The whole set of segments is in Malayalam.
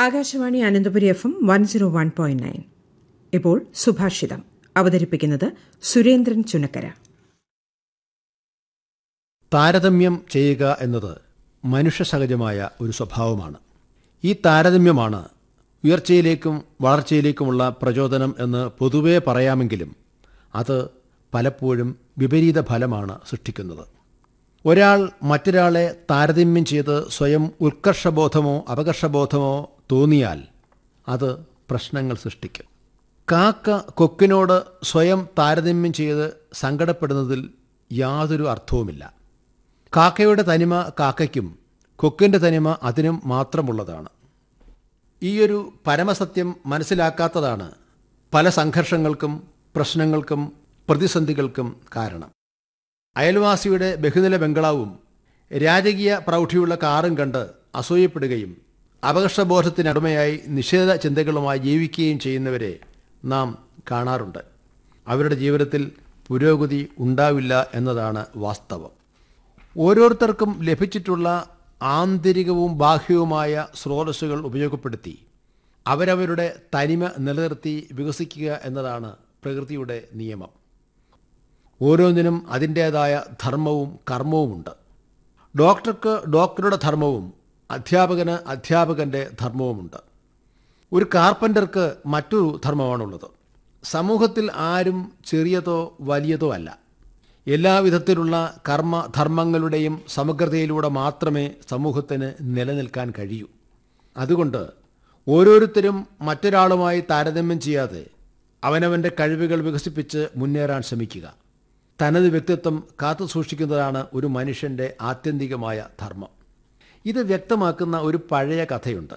Akashvani Ananthapuri F M one zero one point nine ഇപ്പോൾ സുഭാഷിതം അവതരിപ്പിക്കുന്നത് സുരേന്ദ്രൻ ചുനക്കര താരതമ്യം ചെയ്യുക എന്നത് മനുഷ്യസഹജമായ ഒരു സ്വഭാവമാണ് ഈ താരതമ്യമാണ് ഉയർച്ചയിലേക്കും വളർച്ചയിലേക്കുമുള്ള പ്രചോദനം എന്ന് പൊതുവേ പറയാമെങ്കിലും അത് പലപ്പോഴും വിപരീത ഫലമാണ് സൃഷ്ടിക്കുന്നത് ഒരാൾ മറ്റൊരാളെ താരതമ്യം ചെയ്ത് സ്വയം ഉത്കർഷബോധമോ അപകർഷബോധമോ തോന്നിയാൽ അത് പ്രശ്നങ്ങൾ സൃഷ്ടിക്കും കാക്ക കൊക്കിനോട് സ്വയം താരതമ്യം ചെയ്ത് സങ്കടപ്പെടുന്നതിൽ യാതൊരു അർത്ഥവുമില്ല കാക്കയുടെ തനിമ കാക്കയ്ക്കും കൊക്കിൻ്റെ തനിമ അതിനും മാത്രമുള്ളതാണ് ഈയൊരു പരമസത്യം മനസ്സിലാക്കാത്തതാണ് പല സംഘർഷങ്ങൾക്കും പ്രശ്നങ്ങൾക്കും പ്രതിസന്ധികൾക്കും കാരണം അയൽവാസിയുടെ ബഹുനില ബംഗ്ലാവും രാജകീയ പ്രൗഢിയുള്ള കാറും കണ്ട് അസൂയപ്പെടുകയും അപകർഷബോധത്തിനടിമയായി നിഷേധ ചിന്തകളുമായി ജീവിക്കുകയും ചെയ്യുന്നവരെ നാം കാണാറുണ്ട് അവരുടെ ജീവിതത്തിൽ പുരോഗതി ഉണ്ടാവില്ല എന്നതാണ് വാസ്തവം ഓരോരുത്തർക്കും ലഭിച്ചിട്ടുള്ള ആന്തരികവും ബാഹ്യവുമായ സ്രോതസ്സുകൾ ഉപയോഗപ്പെടുത്തി അവരവരുടെ തനിമ നിലനിർത്തി വികസിക്കുക എന്നതാണ് പ്രകൃതിയുടെ നിയമം ഓരോന്നിനും അതിൻ്റേതായ ധർമ്മവും കർമ്മവുമുണ്ട് ഡോക്ടർക്ക് ഡോക്ടറുടെ ധർമ്മവും അധ്യാപകന് അധ്യാപകൻ്റെ ധർമ്മവുമുണ്ട് ഒരു കാർപ്പൻ്റർക്ക് മറ്റൊരു ധർമ്മമാണുള്ളത് സമൂഹത്തിൽ ആരും ചെറിയതോ വലിയതോ അല്ല എല്ലാവിധത്തിലുള്ള കർമ്മ ധർമ്മങ്ങളുടെയും സമഗ്രതയിലൂടെ മാത്രമേ സമൂഹത്തിന് നിലനിൽക്കാൻ കഴിയൂ അതുകൊണ്ട് ഓരോരുത്തരും മറ്റൊരാളുമായി താരതമ്യം ചെയ്യാതെ അവനവൻ്റെ കഴിവുകൾ വികസിപ്പിച്ച് മുന്നേറാൻ ശ്രമിക്കുക തനത് വ്യക്തിത്വം കാത്തു സൂക്ഷിക്കുന്നതാണ് ഒരു മനുഷ്യൻ്റെ ആത്യന്തികമായ ധർമ്മം ഇത് വ്യക്തമാക്കുന്ന ഒരു പഴയ കഥയുണ്ട്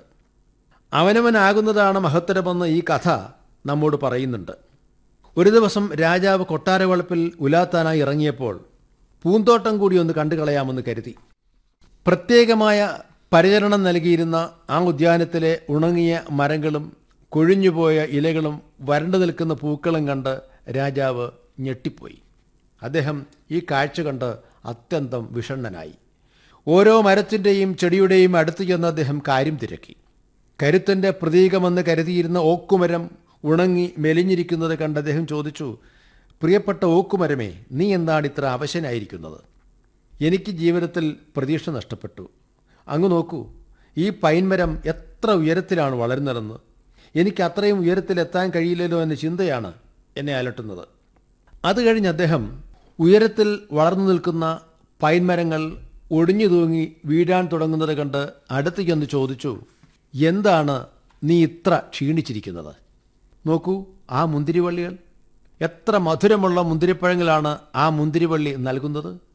അവനവനാകുന്നതാണ് മഹത്തരമെന്ന് ഈ കഥ നമ്മോട് പറയുന്നുണ്ട് ഒരു ദിവസം രാജാവ് കൊട്ടാരവളപ്പിൽ ഉലാത്താനായി ഇറങ്ങിയപ്പോൾ പൂന്തോട്ടം കൂടി ഒന്ന് കണ്ടു കളയാമെന്ന് കരുതി പ്രത്യേകമായ പരിചരണം നൽകിയിരുന്ന ആ ഉദ്യാനത്തിലെ ഉണങ്ങിയ മരങ്ങളും കൊഴിഞ്ഞുപോയ ഇലകളും വരണ്ടു നിൽക്കുന്ന പൂക്കളും കണ്ട് രാജാവ് ഞെട്ടിപ്പോയി അദ്ദേഹം ഈ കാഴ്ച കണ്ട് അത്യന്തം വിഷണ്ണനായി ഓരോ മരത്തിൻ്റെയും ചെടിയുടെയും അടുത്ത് ചെന്ന് അദ്ദേഹം കാര്യം തിരക്കി കരുത്തൻ്റെ പ്രതീകമെന്ന് കരുതിയിരുന്ന ഓക്കുമരം ഉണങ്ങി മെലിഞ്ഞിരിക്കുന്നത് കണ്ട് അദ്ദേഹം ചോദിച്ചു പ്രിയപ്പെട്ട ഓക്കുമരമേ നീ എന്താണ് ഇത്ര അവശനായിരിക്കുന്നത് എനിക്ക് ജീവിതത്തിൽ പ്രതീക്ഷ നഷ്ടപ്പെട്ടു അങ്ങ് നോക്കൂ ഈ പൈൻമരം എത്ര ഉയരത്തിലാണ് വളരുന്നതെന്ന് എനിക്ക് അത്രയും ഉയരത്തിലെത്താൻ കഴിയില്ലല്ലോ എന്ന ചിന്തയാണ് എന്നെ അലട്ടുന്നത് അത് കഴിഞ്ഞ് അദ്ദേഹം ഉയരത്തിൽ വളർന്നു നിൽക്കുന്ന പൈൻമരങ്ങൾ ഒടിഞ്ഞു തൂങ്ങി വീഴാൻ തുടങ്ങുന്നത് കണ്ട് അടുത്ത് ചെന്ന് ചോദിച്ചു എന്താണ് നീ ഇത്ര ക്ഷീണിച്ചിരിക്കുന്നത് നോക്കൂ ആ മുന്തിരിവള്ളികൾ എത്ര മധുരമുള്ള മുന്തിരിപ്പഴങ്ങളാണ് ആ മുന്തിരിവള്ളി നൽകുന്നത്